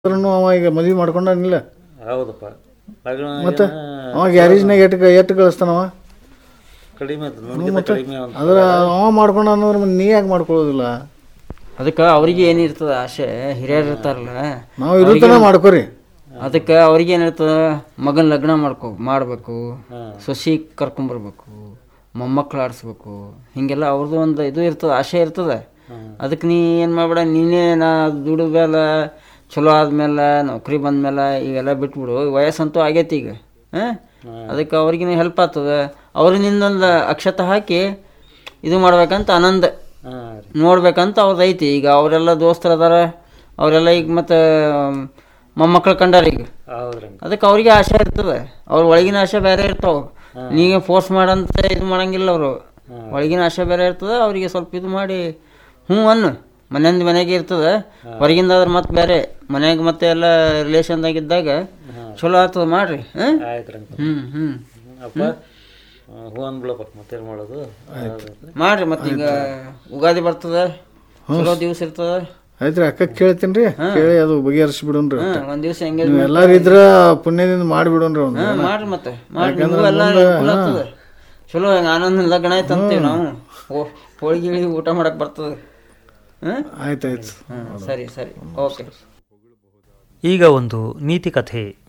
ಆದ್ರೂ ಅವ ಈಗ ಮದ್ವೆ ಮಾಡ್ಕೊಂಡಾನಿಲ್ಲ ಹೌದಪ್ಪ ಲಗ್ನ ಮತ್ತೆ ಏನ ಅವ ಗ್ಯಾರೇಜ್ನಾಗ ಎಟ್ಟು ಎಟ್ಟು ಕಳಿಸ್ತಾನವ ಕಡಿಮೆ ಆಯ್ತು ನನ್ಗಿಂತ ಕಡಿಮೆ ಅಂತ ಅದ್ರ ಅವ ಮಾಡ್ಕೊಂಡ ಅಂದ್ರೆ ಮತ್ತೆ ನೀ ಯಾಕೆ ಮಾಡ್ಕೊಳ್ಳೋದಿಲ್ಲ ಅದಕ್ಕೆ ಅವ್ರಿಗೆ ಏನಿರ್ತದ ಆಸೆ ಹಿರಿಯರು ಇರ್ತಾರಲ್ಲ ನಾವು ಇರುತ್ತನ ಮಾಡ್ಕೊರಿ ಅದಕ್ಕೆ ಅವ್ರಿಗೆ ಏನಿರ್ತದ ಮಗನ ಲಗ್ನ ಮಾಡ್ಕೊ ಮಾಡಬೇಕು ಹಾಂ ಸೊಸಿ ಕರ್ಕೊಂಬರ್ಬೇಕು ಮೊಮ್ಮಕ್ಳು ಆಡಿಸ್ಬೇಕು ಹಿಂಗೆಲ್ಲ ಅವ್ರದ್ದು ಒಂದು ಇದು ಇರ್ತದೆ ಆಸೆ ಇರ್ತದೆ ಅದಕ್ಕೆ ನೀ ಏನು ಮಾಡ್ಬೇಡ ನೀನೇ ನಾ ದುಡಿದ್ಮೇಲೆ ಚಲೋ ಆದ್ಮೇಲೆ ನೌಕರಿ ಬಂದ್ಮೇಲೆ ಇವೆಲ್ಲ ಬಿಟ್ಬಿಡು ವಯಸ್ಸಂತೂ ಆಗೈತಿ ಈಗ ಹಾಂ ಅದಕ್ಕೆ ಅವ್ರಿಗಿನ ಹೆಲ್ಪ್ ಆಗ್ತದೆ ಅವ್ರಿನಿಂದೊಂದು ಅಕ್ಷತ ಹಾಕಿ ಇದು ಮಾಡ್ಬೇಕಂತ ಆನಂದ ಹಾಂ ರೀ ನೋಡ್ಬೇಕಂತ ಅವ್ರದ್ದು ಐತಿ ಈಗ ಅವರೆಲ್ಲ ದೋಸ್ತರು ಅದಾರ ಅವರೆಲ್ಲ ಈಗ ಮತ್ತು ಮೊಮ್ಮಕ್ಳು ಕಂಡಾರ ಈಗ ಹೌದ್ರಿ ಅದಕ್ಕೆ ಅವ್ರಿಗೆ ಆಸೆ ಇರ್ತದೆ ಅವ್ರ ಒಳಗಿನ ಆಸೆ ಬೇರೆ ಇರ್ತಾವೆ ನೀವೇ ಫೋರ್ಸ್ ಮಾಡಂತ ಇದು ಮಾಡಂಗಿಲ್ಲ ಅವರು ಒಳಗಿನ ಆಸೆ ಬೇರೆ ಇರ್ತದೆ ಅವರಿಗೆ ಸ್ವಲ್ಪ ಇದು ಮಾಡಿ ಹ್ಞೂ ಅನ್ನು ಮನೆಯಿಂದ ಮನೆಗೆ ಇರ್ತದೆ ಹೊರಗಿಂದ ಆದ್ರೆ ಮತ್ತೆ ಬೇರೆ ಮನೆಗೆ ಮತ್ತೆ ಎಲ್ಲ ರಿಲೇಷನ್ದಾಗ ಇದ್ದಾಗ ಚಲೋ ಆಗ್ತದೆ ಮಾಡ್ರಿ ಹಾಂ ಆಯ್ತು ರೀ ಹ್ಞೂ ಹ್ಞೂ ಅಪ್ಪ ಹೂ ಅಂದ್ಬಿಡಪ್ಪ ಮತ್ತೇನು ಮಾಡೋದು ಹೌದು. ಮಾಡ್ರಿ ಮತ್ತೆ ಈಗ ಉಗಾದಿ ಬರ್ತದೆ ಚಲೋ ದಿವಸ ಇರ್ತದೆ ಆಯ್ತ್ರಿ ಅಕ್ಕ ಕೇಳ್ತೀನಿ ರೀ ಕೇಳಿ ಅದು ಬಗೆಹರಿಸಿ ಬಿಡೋಣ್ರಿ ಹಾಂ ಒಂದು ದಿವಸ ಹೆಂಗೆ ನೀವು ಎಲ್ಲಾರು ಇದ್ರ ಪುಣ್ಯದಿಂದ ಮಾಡಿಬಿಡೋಣ್ರಿ ಒಂದು ಹಾಂ ಮಾಡ್ರಿ ಮತ್ತೆ ಮಾಡ್ರಿ ನಿಮಗೂ ಎಲ್ಲ ಅನುಕೂಲ ಆಗ್ತದೆ ಚಲೋ ಹೆಂಗೆ ಆನಂದ ಲಗ್ನ ಆಯ್ತು ಅಂತೀವಿ ನಾವು ಓ ಹೋಳಿಗೆ ಗಿಳಿಗೆ ಊಟ ಮಾಡಕ್ ಬರ್ತದೆ ಹಾಂ ಆಯ್ತಾಯ್ತು ಹಾಂ ಸರಿ ಸರಿ ಓಕೆ ಈಗ ಒಂದು ನೀತಿ ಕಥೆ